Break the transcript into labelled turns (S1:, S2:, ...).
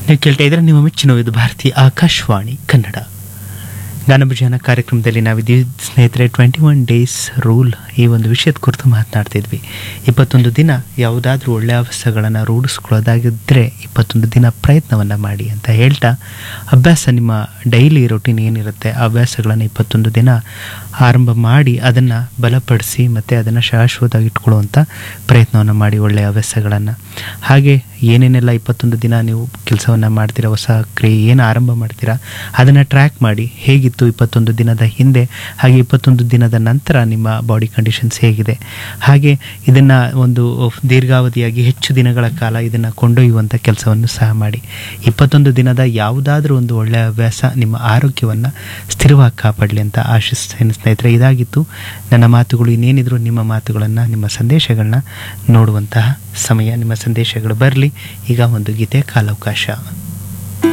S1: ನೀವು ಕೇಳ್ತಾ ಇದ್ರೆ ನಿಮ್ಮ ಮೆಚ್ಚಿನ ಇದು ಭಾರತೀಯ ಆಕಾಶವಾಣಿ ಕನ್ನಡ ಗಾನಭಜನ ಕಾರ್ಯಕ್ರಮದಲ್ಲಿ ನಾವಿದ್ದೀವಿ ಸ್ನೇಹಿತರೆ ಟ್ವೆಂಟಿ ಒನ್ ಡೇಸ್ ರೂಲ್ ಈ ಒಂದು ವಿಷಯದ ಕುರಿತು ಮಾತನಾಡ್ತಿದ್ವಿ ಇಪ್ಪತ್ತೊಂದು ದಿನ ಯಾವುದಾದ್ರೂ ಒಳ್ಳೆಯ ಅಭ್ಯಾಸಗಳನ್ನು ರೂಢಿಸ್ಕೊಳ್ಳೋದಾಗಿದ್ದರೆ ಇಪ್ಪತ್ತೊಂದು ದಿನ ಪ್ರಯತ್ನವನ್ನು ಮಾಡಿ ಅಂತ ಹೇಳ್ತಾ ಅಭ್ಯಾಸ ನಿಮ್ಮ ಡೈಲಿ ರೊಟೀನ್ ಏನಿರುತ್ತೆ ಆ ಅಭ್ಯಾಸಗಳನ್ನು ಇಪ್ಪತ್ತೊಂದು ದಿನ ಆರಂಭ ಮಾಡಿ ಅದನ್ನು ಬಲಪಡಿಸಿ ಮತ್ತು ಅದನ್ನು ಶಾಶ್ವತವಾಗಿ ಇಟ್ಕೊಳ್ಳುವಂಥ ಪ್ರಯತ್ನವನ್ನು ಮಾಡಿ ಒಳ್ಳೆಯ ಹವ್ಯಾಸಗಳನ್ನು ಹಾಗೆ ಏನೇನೆಲ್ಲ ಇಪ್ಪತ್ತೊಂದು ದಿನ ನೀವು ಕೆಲಸವನ್ನು ಮಾಡ್ತೀರಾ ಹೊಸ ಕ್ರಿಯೆ ಏನು ಆರಂಭ ಮಾಡ್ತೀರಾ ಅದನ್ನು ಟ್ರ್ಯಾಕ್ ಮಾಡಿ ಹೇಗಿತ್ತು ಇಪ್ಪತ್ತೊಂದು ದಿನದ ಹಿಂದೆ ಹಾಗೆ ಇಪ್ಪತ್ತೊಂದು ದಿನದ ನಂತರ ನಿಮ್ಮ ಬಾಡಿ ಕಂಡೀಷನ್ಸ್ ಹೇಗಿದೆ ಹಾಗೆ ಇದನ್ನು ಒಂದು ದೀರ್ಘಾವಧಿಯಾಗಿ ಹೆಚ್ಚು ದಿನಗಳ ಕಾಲ ಇದನ್ನು ಕೊಂಡೊಯ್ಯುವಂಥ ಕೆಲಸವನ್ನು ಸಹ ಮಾಡಿ ಇಪ್ಪತ್ತೊಂದು ದಿನದ ಯಾವುದಾದ್ರೂ ಒಂದು ಒಳ್ಳೆಯ ಹವ್ಯಾಸ ನಿಮ್ಮ ಆರೋಗ್ಯವನ್ನು ಸ್ಥಿರವಾಗಿ ಕಾಪಾಡಲಿ ಅಂತ ಆಶಿಸ್ತೇನೆ ಸ್ನೇಹಿತರೆ ಇದಾಗಿತ್ತು ನನ್ನ ಮಾತುಗಳು ಇನ್ನೇನಿದ್ರು ನಿಮ್ಮ ಮಾತುಗಳನ್ನು ನಿಮ್ಮ ಸಂದೇಶಗಳನ್ನ ನೋಡುವಂತಹ ಸಮಯ ನಿಮ್ಮ ಸಂದೇಶಗಳು ಬರಲಿ ಈಗ ಒಂದು ಗೀತೆ ಕಾಲಾವಕಾಶ